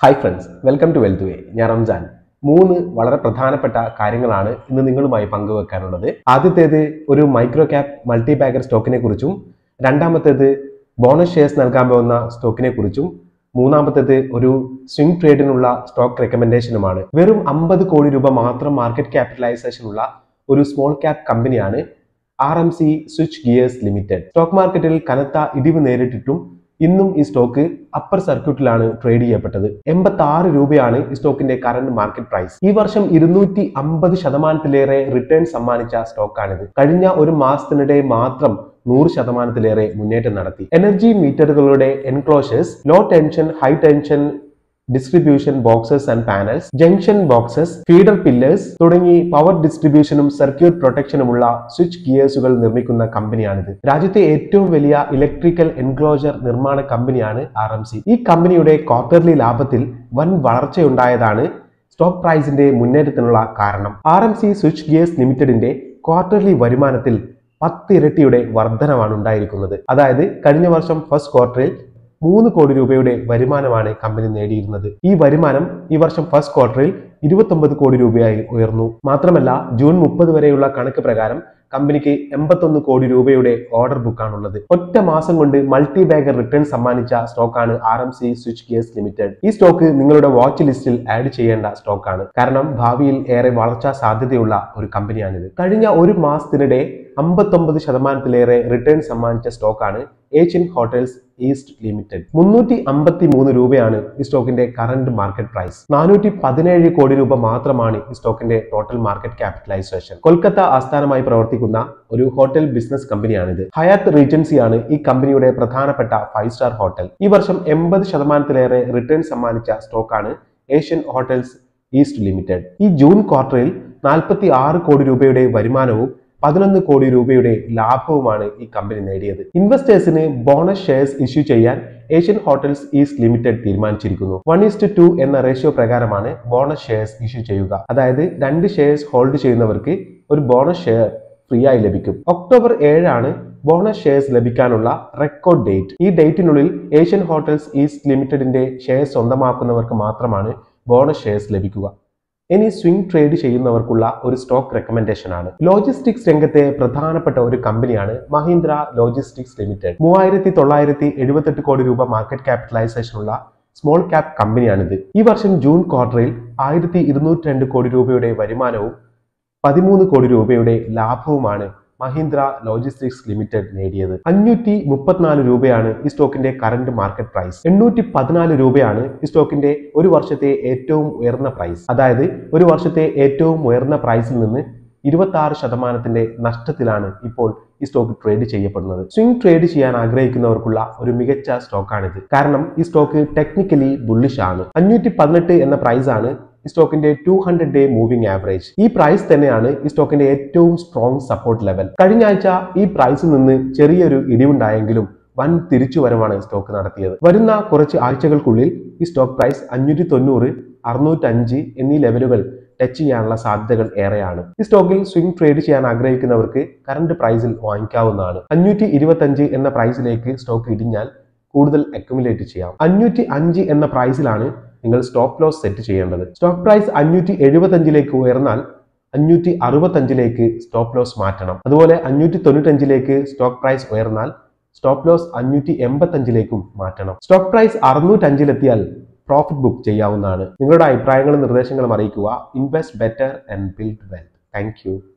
hi friends welcome to wealth way ഞാൻ റംജാൻ മൂന്ന് വളരെ പ്രധാനപ്പെട്ട കാര്യങ്ങളാണ് ഇന്ന് നിങ്ങളുമായി പങ്കുവെക്കാനുള്ളത് ആദ്യത്തേത് ഒരു മൈക്രോ ക്യാപ് മൾട്ടി ബാഗർ സ്റ്റോക്കിനെ കുറിച്ചും രണ്ടാമത്തേത് ബോണസ് ഷെയർസ് നൽകാൻ പോകുന്ന സ്റ്റോക്കിനെ കുറിച്ചും മൂന്നാമത്തേത് ഒരു സ്വിംഗ് ട്രേഡിനുള്ള സ്റ്റോക്ക് റെക്കമെൻഡേഷനുമാണ് വെറും അമ്പത് കോടി രൂപ മാത്രം മാർക്കറ്റ് ക്യാപിറ്റലൈസേഷൻ ഉള്ള ഒരു സ്മോൾ ക്യാപ് കമ്പനിയാണ് R M C switch gears limited stock മാർക്കറ്റിൽ കനത്ത ഇടിവ് നേരിട്ടിട്ടും ഇന്നും ഈ സ്റ്റോക്ക് അപ്പർ സർക്യൂട്ടിലാണ് ട്രേഡ് ചെയ്യപ്പെട്ടത് എൺപത്തി ആറ് രൂപയാണ് ഈ സ്റ്റോക്കിന്റെ കറന്റ് മാർക്കറ്റ് പ്രൈസ് ഈ വർഷം ഇരുന്നൂറ്റി അമ്പത് ശതമാനത്തിലേറെ റിട്ടേൺ സമ്മാനിച്ച സ്റ്റോക്കാണിത് കഴിഞ്ഞ ഒരു മാസത്തിനിടെ മാത്രം നൂറ് ശതമാനത്തിലേറെ മുന്നേറ്റം നടത്തി എനർജി മീറ്ററുകളുടെ enclosures low tension high tension distribution boxes and panels junction boxes feeder pillars തുടങ്ങി പവർ ഡിസ്ട്രിബ്യൂഷനും സർക്യൂട്ട് പ്രൊട്ടക്ഷനുമുള്ള സ്വിച്ച് ഗിയേഴ്സുകൾ നിർമ്മിക്കുന്ന കമ്പനിയാണിത് രാജ്യത്തെ ഏറ്റവും വലിയ ഇലക്ട്രിക്കൽ എൻക്ലോജർ നിർമ്മാണ കമ്പനിയാണ് ആർ എം സി ഈ കമ്പനിയുടെ ക്വാർട്ടർലി ലാഭത്തിൽ വൻ വളർച്ചയുണ്ടായതാണ് സ്റ്റോക്ക് പ്രൈസിന്റെ മുന്നേറ്റത്തിനുള്ള കാരണം R M C switch gears ലിമിറ്റഡിന്റെ ക്വാർട്ടർലി വരുമാനത്തിൽ പത്ത് ഇരട്ടിയുടെ വർധനമാണ് ഉണ്ടായിരിക്കുന്നത് അതായത് കഴിഞ്ഞ വർഷം ഫസ്റ്റ് ക്വാർട്ടറിൽ മൂന്ന് കോടി രൂപയുടെ വരുമാനമാണ് കമ്പനി നേടിയിരുന്നത് ഈ വരുമാനം ഈ വർഷം ഫസ്റ്റ് ക്വാർട്ടറിൽ ഇരുപത്തൊമ്പത് കോടി രൂപയായി ഉയർന്നു മാത്രമല്ല ജൂൺ മുപ്പത് വരെയുള്ള കണക്ക് പ്രകാരം കമ്പനിക്ക് എൺപത്തൊന്ന് കോടി രൂപയുടെ ഓർഡർ ബുക്കാണുള്ളത് ഒറ്റ മാസം കൊണ്ട് മൾട്ടി ബാഗർ റിട്ടേൺ സമ്മാനിച്ച സ്റ്റോക്കാണ് R M C switch gears limited ഈ സ്റ്റോക്ക് നിങ്ങളുടെ വാച്ച് ലിസ്റ്റിൽ ആഡ് ചെയ്യേണ്ട സ്റ്റോക്കാണ് കാരണം ഭാവിയിൽ ഏറെ വളർച്ചാ സാധ്യതയുള്ള ഒരു കമ്പനിയാണിത് കഴിഞ്ഞ ഒരു മാസത്തിനിടെ അമ്പത്തൊമ്പത് ശതമാനത്തിലേറെ റിട്ടേൺ സമ്മാനിച്ച സ്റ്റോക്കാണ് ഏഷ്യൻ ഹോട്ടൽസ് ഈസ്റ്റ് ലിമിറ്റഡ് മുന്നൂറ്റി അമ്പത്തി മൂന്ന് രൂപയാണ് ഈ സ്റ്റോക്കിന്റെ കറന്റ് മാർക്കറ്റ് പ്രൈസ് നാനൂറ്റി പതിനേഴ് കോടി രൂപ മാത്രമാണ് ഈ സ്റ്റോക്കിന്റെ ടോട്ടൽ മാർക്കറ്റ് ക്യാപിറ്റലൈസേഷൻ കൊൽക്കത്ത ആസ്ഥാനമായി പ്രവർത്തിക്കുന്ന ഒരു ഹോട്ടൽ ബിസിനസ് കമ്പനിയാണിത് ഹയാത്ത് റീജൻസിയാണ് ഈ കമ്പനിയുടെ പ്രധാനപ്പെട്ട ഫൈവ് സ്റ്റാർ ഹോട്ടൽ ഈ വർഷം എൺപത് ശതമാനത്തിലേറെ റിട്ടേൺ സമ്മാനിച്ച സ്റ്റോക്കാണ് ഏഷ്യൻ ഹോട്ടൽസ് ഈസ്റ്റ് ലിമിറ്റഡ് ഈ ജൂൺ ക്വാർട്ടറിൽ നാൽപ്പത്തി ആറ് കോടി രൂപയുടെ വരുമാനവും പതിനൊന്ന് കോടി രൂപയുടെ ലാഭവുമാണ് ഈ കമ്പനി നേടിയത് ഇൻവെസ്റ്റേഴ്സിന് ബോണസ് ഷെയർസ് ഇഷ്യൂ ചെയ്യാൻ ഏഷ്യൻ ഹോട്ടൽസ് ഈസ്റ്റ് ലിമിറ്റഡ് തീരുമാനിച്ചിരിക്കുന്നു വൺ ഇസ്റ്റ് ടു എന്ന റേഷ്യോ പ്രകാരമാണ് ബോണസ് ഷെയർസ് ഇഷ്യൂ ചെയ്യുക അതായത് രണ്ട് ഷെയർസ് ഹോൾഡ് ചെയ്യുന്നവർക്ക് ഒരു ബോണസ് ഷെയർ ഫ്രീ ആയി ലഭിക്കും ഒക്ടോബർ ഏഴാണ് ബോണസ് ഷെയർസ് ലഭിക്കാനുള്ള റെക്കോർഡ് ഡേറ്റ് ഈ ഡേറ്റിനുള്ളിൽ ഏഷ്യൻ ഹോട്ടൽസ് ഈസ്റ്റ് ലിമിറ്റഡിന്റെ ഷെയർ സ്വന്തമാക്കുന്നവർക്ക് മാത്രമാണ് ബോണസ് ഷെയർസ് ലഭിക്കുക ഇനി സ്വിംഗ് ട്രേഡ് ചെയ്യുന്നവർക്കുള്ള ഒരു സ്റ്റോക്ക് റെക്കമെൻഡേഷൻ ആണ് ലോജിസ്റ്റിക്സ് രംഗത്തെ പ്രധാനപ്പെട്ട ഒരു കമ്പനിയാണ് മഹീന്ദ്ര ലോജിസ്റ്റിക്സ് ലിമിറ്റഡ് മൂവായിരത്തി തൊള്ളായിരത്തി എഴുപത്തെട്ട് കോടി രൂപ മാർക്കറ്റ് ക്യാപിറ്റലൈസേഷൻ ഉള്ള സ്മോൾ ക്യാപ് കമ്പനിയാണിത് ഈ വർഷം ജൂൺ ക്വാർട്ടറിൽ ആയിരത്തി ഇരുന്നൂറ്റി രണ്ട് കോടി രൂപയുടെ വരുമാനവും പതിമൂന്ന് കോടി രൂപയുടെ ലാഭവുമാണ് മഹീന്ദ്ര ലോജിസ്റ്റിക്സ് ലിമിറ്റഡ് നേടിയത് അഞ്ഞൂറ്റി മുപ്പത്തിനാല് രൂപയാണ് ഈ സ്റ്റോക്കിന്റെ കറന്റ് മാർക്കറ്റ് പ്രൈസ് എണ്ണൂറ്റി പതിനാല് രൂപയാണ് ഈ സ്റ്റോക്കിന്റെ ഒരു വർഷത്തെ ഏറ്റവും ഉയർന്ന പ്രൈസ് അതായത് ഒരു വർഷത്തെ ഏറ്റവും ഉയർന്ന പ്രൈസിൽ നിന്ന് ഇരുപത്തി ആറ് ശതമാനത്തിന്റെ നഷ്ടത്തിലാണ് ഇപ്പോൾ ഈ സ്റ്റോക്ക് ട്രേഡ് ചെയ്യപ്പെടുന്നത് സ്വിംഗ് ട്രേഡ് ചെയ്യാൻ ആഗ്രഹിക്കുന്നവർക്കുള്ള ഒരു മികച്ച സ്റ്റോക്കാണിത് കാരണം ഈ സ്റ്റോക്ക് ടെക്നിക്കലി ബുള്ളിഷ് ആണ് അഞ്ഞൂറ്റി പതിനെട്ട് എന്ന പ്രൈസ് ആണ് ഈ സ്റ്റോക്കിന്റെ two hundred day moving average ഈ പ്രൈസ് തന്നെയാണ് ഈ സ്റ്റോക്കിന്റെ ഏറ്റവും സ്ട്രോങ് സപ്പോർട്ട് ലെവൽ കഴിഞ്ഞ ആഴ്ച ഈ പ്രൈസിൽ നിന്ന് ചെറിയൊരു ഇടിവുണ്ടായെങ്കിലും വൻ തിരിച്ചുവരവാണ് സ്റ്റോക്ക് നടത്തിയത് വരുന്ന കുറച്ച് ആഴ്ചകൾക്കുള്ളിൽ ഈ സ്റ്റോക്ക് പ്രൈസ് അഞ്ഞൂറ്റി തൊണ്ണൂറ് അറുന്നൂറ്റഞ്ച് എന്നീ ലെവലുകൾ ടച്ച് ചെയ്യാനുള്ള സാധ്യതകൾ ഏറെയാണ് ഈ സ്റ്റോക്കിൽ സ്വിംഗ് ട്രേഡ് ചെയ്യാൻ ആഗ്രഹിക്കുന്നവർക്ക് കറന്റ് പ്രൈസിൽ വാങ്ങിക്കാവുന്നതാണ് അഞ്ഞൂറ്റി ഇരുപത്തഞ്ച് എന്ന പ്രൈസിലേക്ക് സ്റ്റോക്ക് ഇടിഞ്ഞാൽ കൂടുതൽ അക്യുമുലേറ്റ് ചെയ്യാം അഞ്ഞൂറ്റി അഞ്ച് എന്ന പ്രൈസിലാണ് നിങ്ങൾ സ്റ്റോപ്പ് ലോസ് സെറ്റ് ചെയ്യേണ്ടത് സ്റ്റോക്ക് പ്രൈസ് അഞ്ഞൂറ്റി എഴുപത്തഞ്ചിലേക്ക് ഉയർന്നാൽ അഞ്ഞൂറ്റി അറുപത്തഞ്ചിലേക്ക് സ്റ്റോപ്പ് ലോസ് മാറ്റണം അതുപോലെ അഞ്ഞൂറ്റി തൊണ്ണൂറ്റഞ്ചിലേക്ക് സ്റ്റോക്ക് പ്രൈസ് ഉയർന്നാൽ സ്റ്റോപ്പ് ലോസ് അഞ്ഞൂറ്റി എൺപത്തഞ്ചിലേക്കും മാറ്റണം സ്റ്റോക്ക് പ്രൈസ് അറുന്നൂറ്റഞ്ചിലെത്തിയാൽ പ്രോഫിറ്റ് ബുക്ക് ചെയ്യാവുന്നതാണ് നിങ്ങളുടെ അഭിപ്രായങ്ങളും നിർദ്ദേശങ്ങളും അറിയിക്കുക invest better and build wealth thank